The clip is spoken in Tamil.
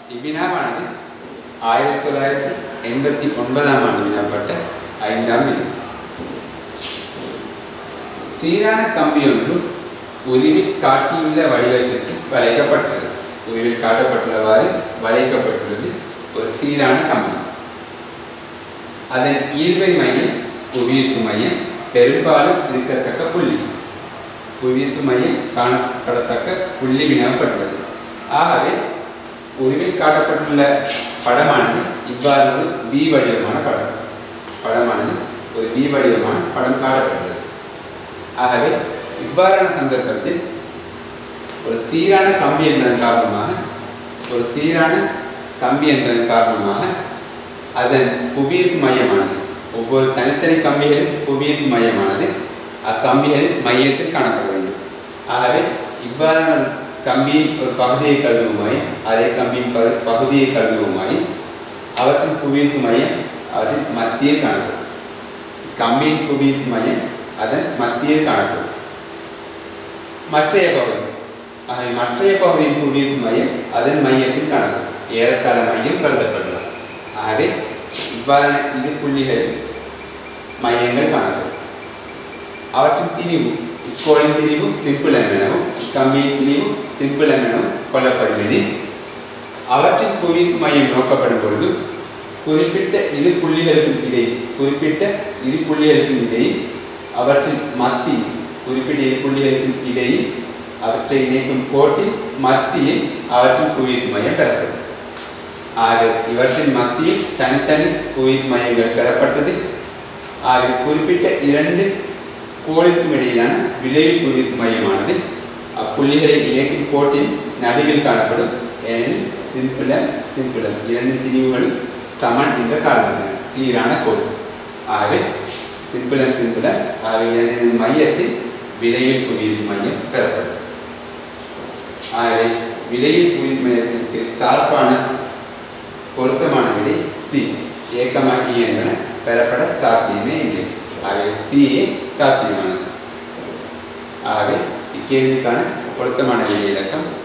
இவ்வினாவானது ஆயிரத்தி தொள்ளாயிரத்தி எண்பத்தி ஒன்பதாம் ஆண்டு வினாப்பட்ட ஐந்தாம் வினா சீரான கம்பி ஒன்று உருவில் காட்டியுள்ள வடிவத்திற்கு வளைக்கப்பட்டுள்ளது உருவில் காட்டப்பட்டுள்ளவாறு வளைக்கப்பட்டுள்ளது ஒரு சீரான கம்பி அதன் ஈர்வை மையம் புவியீர்ப்பு மையம் பெரும்பாலும் இருக்கத்தக்க புள்ளி புவியீர்ப்பு மையம் காணப்படத்தக்க புள்ளி வினவப்பட்டுள்ளது ஆகவே உருவில் காட்டப்பட்டுள்ள படமானது இவ்வாறு ஒரு வி வடிவமான படம் படமானது ஒரு வி வடிவமான படம் காட்டப்பட்டுள்ளது ஆகவே இவ்வாறான சந்தர்ப்பத்தில் ஒரு சீரான கம்பி என்பதன் காரணமாக ஒரு சீரான கம்பி என்பதன் காரணமாக அதன் புவியீர்ப்பு மையமானது ஒவ்வொரு தனித்தனி கம்பிகளின் புவியீர்ப்பு மையமானது அக்கம்பிகளின் மையத்தில் காணப்பட வேண்டும் ஆகவே இவ்வாறான கம்பியின் ஒரு பகுதியை கழுவுமாயின் அதே கம்பியின் பகு பகுதியை கழுவுமாயின் அவற்றின் புவியீர்ப்பு மையம் அவற்றின் மத்தியில் காணப்படும் கம்பியின் புவியீர்ப்பு மையம் அதன் மத்தியில் காணப்படும் மற்றைய பகுதி ஆகவே மற்றைய பகுதியின் புவியீர்ப்பு மையம் அதன் மையத்தில் காணப்படும் ஏறத்தாழ மையம் கருதப்படலாம் ஆகவே இவ்வாறான இரு புள்ளிகளில் மையங்கள் காணப்படும் அவற்றின் திரிவு இக்கோளின் திரிவு சிம்பிள் எனவும் இக்கம்பியின் திரிவு சிம்பிள் எனவும் கொள்ளப்படுகிறது அவற்றின் புவியீர்ப்பு மையம் நோக்கப்படும் பொழுது குறிப்பிட்ட இரு புள்ளிகளுக்கும் இடையே குறிப்பிட்ட இரு புள்ளிகளுக்கும் இடையே அவற்றின் மத்தியில் குறிப்பிட்ட இரு புள்ளிகளுக்கும் இடையே அவற்றை இணைக்கும் கோட்டின் மத்தியில் அவற்றின் புவியீர்ப்பு மையம் பெறப்படும் ஆக இவற்றின் மத்தியில் தனித்தனி புவியீர்ப்பு மையங்கள் பெறப்பட்டது ஆக குறிப்பிட்ட இரண்டு கோளிற்கும் இடையிலான விளைவு புவியீர்ப்பு மையமானது அப்புள்ளிகளை இணைக்கும் கோட்டின் நடுவில் காணப்படும் ஏனெனில் சிம்பிளம் சிம்பிளம் இரண்டு திரிவுகளும் சமன் என்ற காரணத்தினர் சீரான கோடு ஆகவே சிம்பிளம் சிம்பிளம் ஆக இரண்டின் மையத்தில் விளைவில் புவியீர்ப்பு மையம் பெறப்படும் ஆகவே விளைவில் புவியீர்ப்பு மையத்திற்கு சார்பான பொருத்தமான விடை சி ஏக்கமாகி என்பன பெறப்பட சாத்தியமே இல்லை ஆகவே சிஏ சாத்தியமானது ஆகவே இக்கேள்விக்கான பொருத்தமான விடை இலக்கம்